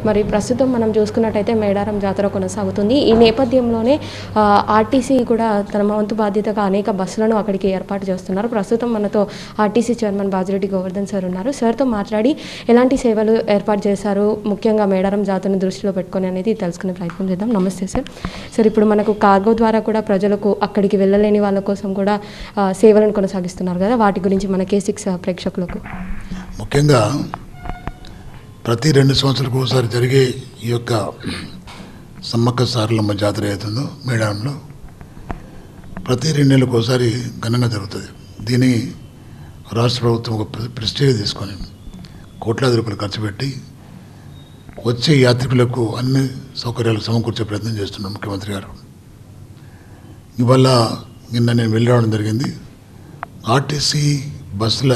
మరి ప్రస్తుతం మనం చూసుకున్నట్టయితే మేడారం జాతర కొనసాగుతుంది ఈ నేపథ్యంలోనే ఆ, ఆర్టీసీ కూడా తన వంతు బాధ్యతగా అనేక బస్సులను అక్కడికి ఏర్పాటు చేస్తున్నారు ప్రస్తుతం మనతో RTC chairman Bajireddy Govardhan sir ఉన్నారు సార్తో మాట్లాడి ఎలాంటి సేవలు ఏర్పాటు చేశారు ముఖ్యంగా మేడారం జాతరను దృష్టిలో పెట్టుకొని అనేది తెలుసుకునే ప్రయత్నం చేద్దాం నమస్తే సార్ సార్ ఇప్పుడు మనకు కార్గో ద్వారా కూడా ప్రజలకు అక్కడికి వెళ్ళలేని వాళ్ళ కోసం కూడా ఆ, సేవలను కొనసాగిస్తున్నారు కదా వాటి గురించి మన కే సిక్స్ ప్రేక్షకులకు ముఖ్యంగా ప్రతి రెండు సంవత్సరాలకు ఒకసారి జరిగే ఈ యొక్క సమ్మక్క సారలమ్మ జాతర అవుతుందో మేడారంలో ప్రతి రెండు నెలలకు ఒకసారి ఘనంగా జరుగుతుంది దీన్ని రాష్ట్ర ప్రభుత్వం ఒక ప్రె- ప్రెస్టేజ్ తీసుకొని కోట్లాది రూపాయలు ఖర్చు పెట్టి వచ్చే యాత్రికులకు అన్ని సౌకర్యాలు సమకూర్చే ప్రయత్నం చేస్తున్నారు ముఖ్యమంత్రి గారు ఇవాళ నిన్న నేను వెళ్ళి రావడం జరిగింది ఆర్టీసీ బస్సుల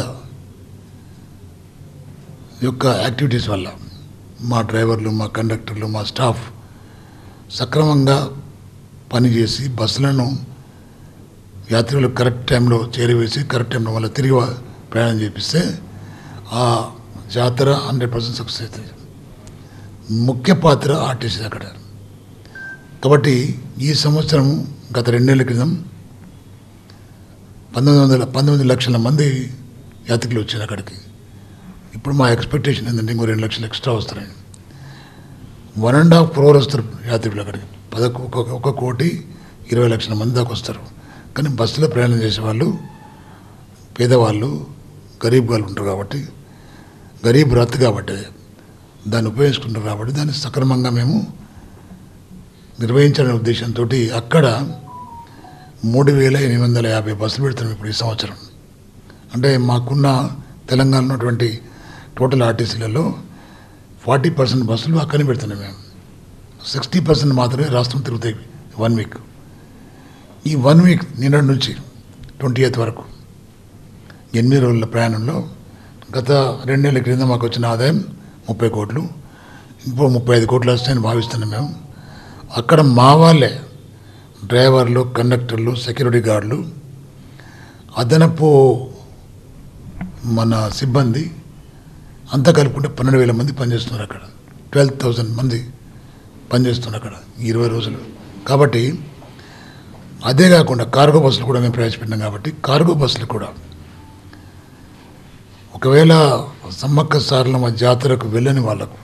యొక్క యాక్టివిటీస్ వల్ల మా డ్రైవర్లు మా కండక్టర్లు మా స్టాఫ్ సక్రమంగా పనిచేసి బస్సులను యాత్రికులు కరెక్ట్ టైంలో చేరవేసి కరెక్ట్ టైంలో వాళ్ళ తిరిగి వా- ప్రయాణం చేపిస్తే ఆ జాతర హండ్రెడ్ పర్సెంట్ సక్సెస్ అవుతుంది ముఖ్య పాత్ర ఆర్టీసీ అక్కడ కాబట్టి ఈ సంవత్సరం గత రెండేళ్ల క్రితం పంతొమ్మిది వందల పంతొమ్మిది లక్షల మంది యాత్రికులు వచ్చారు అక్కడికి ఇప్పుడు మా ఎక్స్పెక్టేషన్ ఏంటంటే ఇంకో రెండు లక్షలు ఎక్స్ట్రా వస్తున్నాయి వన్ అండ్ హాఫ్ క్రోర్ వస్తారు యాత్రికులు అక్కడికి పదకొ ఒక ఒక కోటి ఇరవై లక్షల మంది దాకా వస్తారు కానీ బస్సులో ప్రయాణం చేసేవాళ్ళు పేదవాళ్ళు గరీబ్ వాళ్ళు ఉంటారు కాబట్టి గరీబ్ రత్ కాబట్టి దాన్ని ఉపయోగించుకుంటారు కాబట్టి దాన్ని సక్రమంగా మేము నిర్వహించాలనే ఉద్దేశంతో అక్కడ మూడు వేల ఎనిమిది వందల యాభై బస్సులు పెడుతున్నాం ఇప్పుడు ఈ సంవత్సరం అంటే మాకున్న తెలంగాణ ఉన్నటువంటి టోటల్ ఆర్టీసీలలో ఫార్టీ పర్సెంట్ బస్సులు అక్కడనే పెడుతున్నాం మేము సిక్స్టీ పర్సెంట్ మాత్రమే రాష్ట్రం తిరుగుతాయి వన్ వీక్ ఈ వన్ వీక్ నిన్నటి నుంచి ట్వంటీ ఎయిత్ వరకు ఎనిమిది రోజుల ప్రయాణంలో గత రెండేళ్ల క్రింద మాకు వచ్చిన ఆదాయం ముప్పై కోట్లు ఇప్పుడు ముప్పై ఐదు కోట్లు వస్తాయని భావిస్తున్నాం మేము అక్కడ మా వాళ్ళే డ్రైవర్లు కండక్టర్లు సెక్యూరిటీ గార్డులు అదనపు మన సిబ్బంది అంతా కలుపుకుంటే పన్నెండు వేల మంది పనిచేస్తున్నారు అక్కడ ట్వెల్వ్ థౌజండ్ మంది పనిచేస్తున్నారు అక్కడ ఈ ఇరవై రోజులు కాబట్టి అదే కాకుండా కార్గో బస్సులు కూడా మేము ప్రవేశపెట్టినాం కాబట్టి కార్గో బస్సులు కూడా ఒకవేళ సమ్మక్క సారలమ్మ జాతరకు వెళ్ళని వాళ్ళకు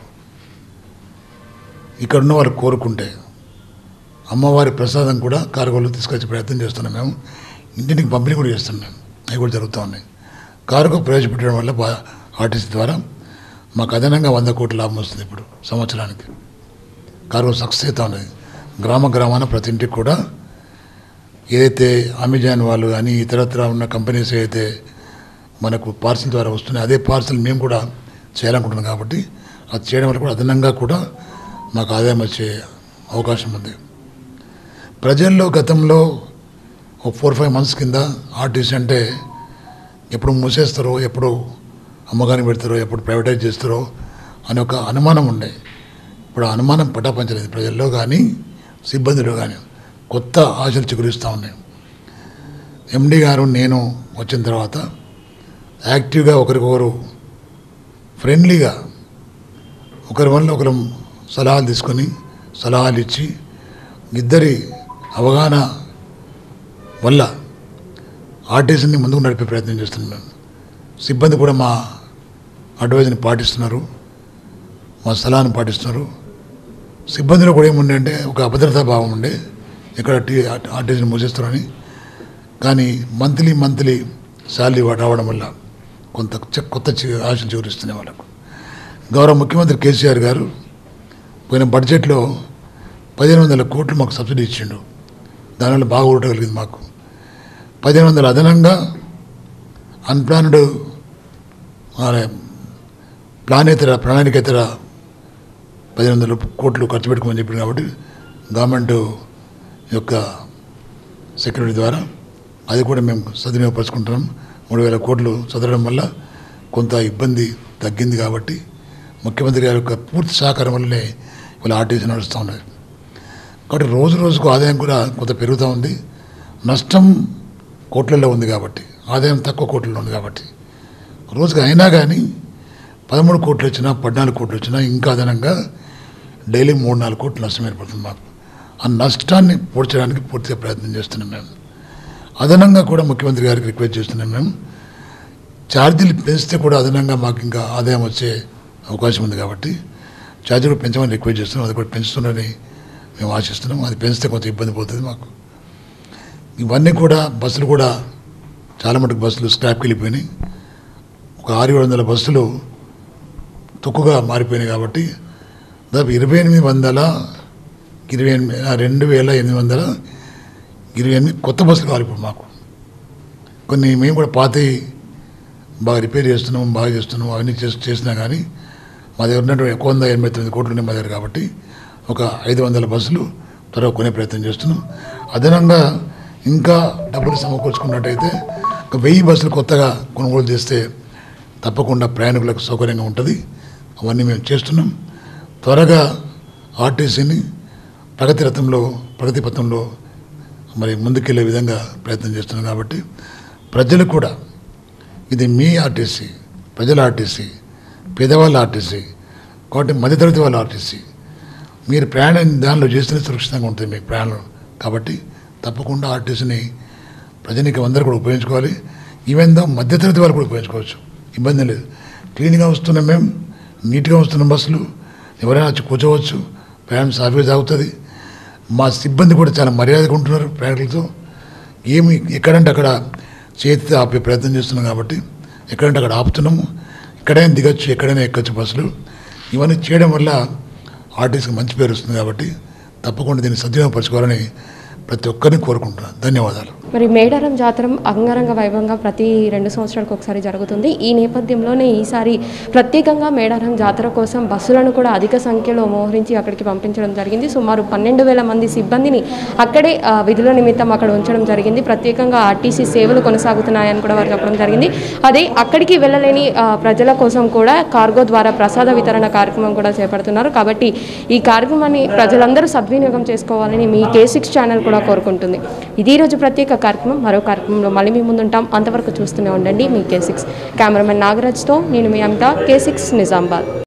ఇక్కడ ఉన్న వాళ్ళు కోరుకుంటే అమ్మవారి ప్రసాదం కూడా కార్గోలో తీసుకొచ్చే ప్రయత్నం చేస్తున్నాం మేము ఇంటికి పంపిణీ కూడా చేస్తున్నాం అవి కూడా జరుగుతూ ఉన్నాయి కార్గో ప్రవేశపెట్టడం వల్ల బా ఆర్టీసీ ద్వారా మాకు అదనంగా వంద కోట్ల లాభం వస్తుంది ఇప్పుడు సంవత్సరానికి కార్గో సక్సెస్ అవుతా ఉన్నది గ్రామ గ్రామాన ప్రతి ఇంటికి కూడా ఏదైతే అమెజాన్ వాళ్ళు కానీ ఇతరత్ర ఉన్న కంపెనీస్ ఏదైతే మనకు పార్సిల్ ద్వారా వస్తున్నాయి అదే పార్సిల్ మేము కూడా చేయాలనుకుంటున్నాం కాబట్టి అది చేయడం వల్ల కూడా అదనంగా కూడా మాకు ఆదాయం వచ్చే అవకాశం ఉంది ప్రజల్లో గతంలో ఒక ఫోర్ ఫైవ్ మంత్స్ కింద ఆర్టీసీ అంటే ఎప్పుడు మూసేస్తారో ఎప్పుడు అమ్మకాన్ని పెడతారో ఎప్పుడు ప్రైవేటైజ్ చేస్తారో అనే ఒక అనుమానం ఉండే ఇప్పుడు ఆ అనుమానం పటాపంచలేదు ప్రజల్లో కానీ సిబ్బందిలో కానీ కొత్త ఆశలు చిగురిస్తూ ఉన్నాయి ఎండి గారు నేను వచ్చిన తర్వాత యాక్టివ్గా ఒకరికొకరు ఫ్రెండ్లీగా ఒకరి వల్ల ఒకరు సలహాలు తీసుకొని సలహాలు ఇచ్చి ఇద్దరి అవగాహన వల్ల ఆర్టీసీని ముందుకు నడిపే ప్రయత్నం చేస్తున్నాం సిబ్బంది కూడా మా అడ్వైజ్ని పాటిస్తున్నారు మా సలహాను పాటిస్తున్నారు సిబ్బందిలో కూడా ఏముండే అంటే ఒక అభద్రతా భావం ఉండే ఇక్కడ టీ ఆర్టీసీని మూసేస్తారని కానీ మంత్లీ మంత్లీ శాలరీ రావడం వల్ల కొంత చె- కొత్త చి- ఆశలు చిగురిస్తున్నాయి వాళ్ళకు గౌరవ ముఖ్యమంత్రి కేసీఆర్ గారు పోయిన బడ్జెట్లో పదిహేను వందల కోట్లు మాకు సబ్సిడీ ఇచ్చిండు దానివల్ల బాగా ఊరటగలిగింది మాకు పదిహేను వందల అదనంగా అన్ప్లాన్డ్ ప్లానేతర ప్రణాళికేతర పదిహేను వందల కోట్లు ఖర్చు పెట్టుకోమని చెప్పింది కాబట్టి గవర్నమెంట్ యొక్క సెక్యూరిటీ ద్వారా అది కూడా మేము సద్వినియోగపరుచుకుంటున్నాం మూడు వేల కోట్లు చదవడం వల్ల కొంత ఇబ్బంది తగ్గింది కాబట్టి ముఖ్యమంత్రి గారి యొక్క పూర్తి సహకారం వల్లనే ఇవాళ ఆర్టీసీ నడుస్తూ ఉన్నది కాబట్టి రోజు రోజుకు ఆదాయం కూడా కొంత పెరుగుతూ ఉంది నష్టం కోట్లలో ఉంది కాబట్టి ఆదాయం తక్కువ కోట్లలో ఉంది కాబట్టి రోజుకి అయినా కానీ పదమూడు కోట్లు వచ్చినా పద్నాలుగు కోట్లు వచ్చినా ఇంకా అదనంగా డైలీ మూడు నాలుగు కోట్లు నష్టం ఏర్పడుతుంది మాకు ఆ నష్టాన్ని పూడ్చడానికి పూర్తిగా ప్రయత్నం చేస్తున్నాం మేము అదనంగా కూడా ముఖ్యమంత్రి గారికి రిక్వెస్ట్ చేస్తున్నాం మేము ఛార్జీలు పెంచితే కూడా అదనంగా మాకు ఇంకా ఆదాయం వచ్చే అవకాశం ఉంది కాబట్టి ఛార్జీలు పెంచమని రిక్వెస్ట్ చేస్తున్నాం అది కూడా పెంచుతున్నారని మేము ఆశిస్తున్నాం అది పెంచితే కొంత ఇబ్బంది పోతుంది మాకు ఇవన్నీ కూడా బస్సులు కూడా చాలా మటుకు బస్సులు స్క్రాప్కి వెళ్ళిపోయినాయి ఒక ఆరు ఏడు వందల బస్సులు తక్కువగా మారిపోయినాయి కాబట్టి దాదాపు ఇరవై ఎనిమిది వందల ఇరవై ఎనిమిది ఆ, రెండు వేల ఎనిమిది వందల ఇరవై ఎనిమిది కొత్త బస్సులు కావాలి ఇప్పుడు మాకు కొన్ని మేము కూడా పాతవి బాగా రిపేర్ చేస్తున్నాం బాగా చేస్తున్నాం అవన్నీ చేసి చేసినా కానీ మా దగ్గర ఉన్నటువంటి ఒక వంద ఎనభై తొమ్మిది కోట్లు ఉన్నాయి మా దగ్గర కాబట్టి ఒక ఐదు వందల బస్సులు త్వరగా కొనే ప్రయత్నం చేస్తున్నాం అదనంగా ఇంకా డబ్బులు సమకూర్చుకున్నట్టయితే ఒక వెయ్యి బస్సులు కొత్తగా కొనుగోలు చేస్తే తప్పకుండా ప్రయాణికులకు సౌకర్యంగా ఉంటుంది అవన్నీ మేము చేస్తున్నాం త్వరగా ఆర్టీసీని ప్రగతి రథంలో ప్రగతి పథంలో మరి ముందుకెళ్లే విధంగా ప్రయత్నం చేస్తున్నాం కాబట్టి ప్రజలు కూడా ఇది మీ ఆర్టీసీ ప్రజల ఆర్టీసీ పేదవాళ్ళ ఆర్టీసీ కాబట్టి మధ్యతరగతి వాళ్ళ ఆర్టీసీ మీరు ప్రయాణం దానిలో చేస్తేనే సురక్షితంగా ఉంటుంది మీ ప్రయాణం కాబట్టి తప్పకుండా ఆర్టీసీని ప్రజనికి అందరూ కూడా ఉపయోగించుకోవాలి ఈవెన్ దో మధ్యతరగతి వాళ్ళు కూడా ఉపయోగించుకోవచ్చు ఇబ్బంది లేదు క్లీన్గా వస్తున్నాం మేము నీట్గా వస్తున్నాం బస్సులు ఎవరైనా వచ్చి కూర్చోవచ్చు ప్రయాణం సాఫీగా సాగుతుంది మా సిబ్బంది కూడా చాలా మర్యాదగా ఉంటున్నారు ప్రయాణికులతో ఏమి ఎక్కడంటే అక్కడ చేతితో ఆపే ప్రయత్నం చేస్తున్నాం కాబట్టి ఎక్కడంటే అక్కడ ఆపుతున్నాము ఎక్కడైనా దిగచ్చు ఎక్కడైనా ఎక్కచ్చు బస్సులు ఇవన్నీ చేయడం వల్ల ఆర్టీసీకి మంచి పేరు వస్తుంది కాబట్టి తప్పకుండా దీన్ని సద్వినియోగపరచుకోవాలని ప్రతి ఒక్కరిని కోరుకుంటున్నాను ధన్యవాదాలు మరి మేడారం జాతర అంగరంగ వైభవంగా ప్రతి రెండు సంవత్సరాలకు ఒకసారి జరుగుతుంది ఈ నేపథ్యంలోనే ఈసారి ప్రత్యేకంగా మేడారం జాతర కోసం బస్సులను కూడా అధిక సంఖ్యలో మోహరించి అక్కడికి పంపించడం జరిగింది సుమారు పన్నెండు వేల మంది సిబ్బందిని అక్కడే ఆ, విధుల నిమిత్తం అక్కడ ఉంచడం జరిగింది ప్రత్యేకంగా ఆర్టీసీ సేవలు కొనసాగుతున్నాయని కూడా వారు చెప్పడం జరిగింది అదే అక్కడికి వెళ్ళలేని ఆ, ప్రజల కోసం కూడా కార్గో ద్వారా ప్రసాద వితరణ కార్యక్రమం కూడా చేపడుతున్నారు కాబట్టి ఈ కార్యక్రమాన్ని ప్రజలందరూ సద్వినియోగం చేసుకోవాలని మీ కే సిక్స్ ఛానల్ కూడా కోరుకుంటుంది ఇది ఈ రోజు ప్రత్యేక కార్యక్రమం మరో కార్యక్రమంలో మళ్ళీ మీ ముందుంటాం అంతవరకు చూస్తూనే ఉండండి మీ కే సిక్స్ కెమెరామెన్ నాగరాజ్తో నేను మీ అమిత కే సిక్స్ నిజామాబాద్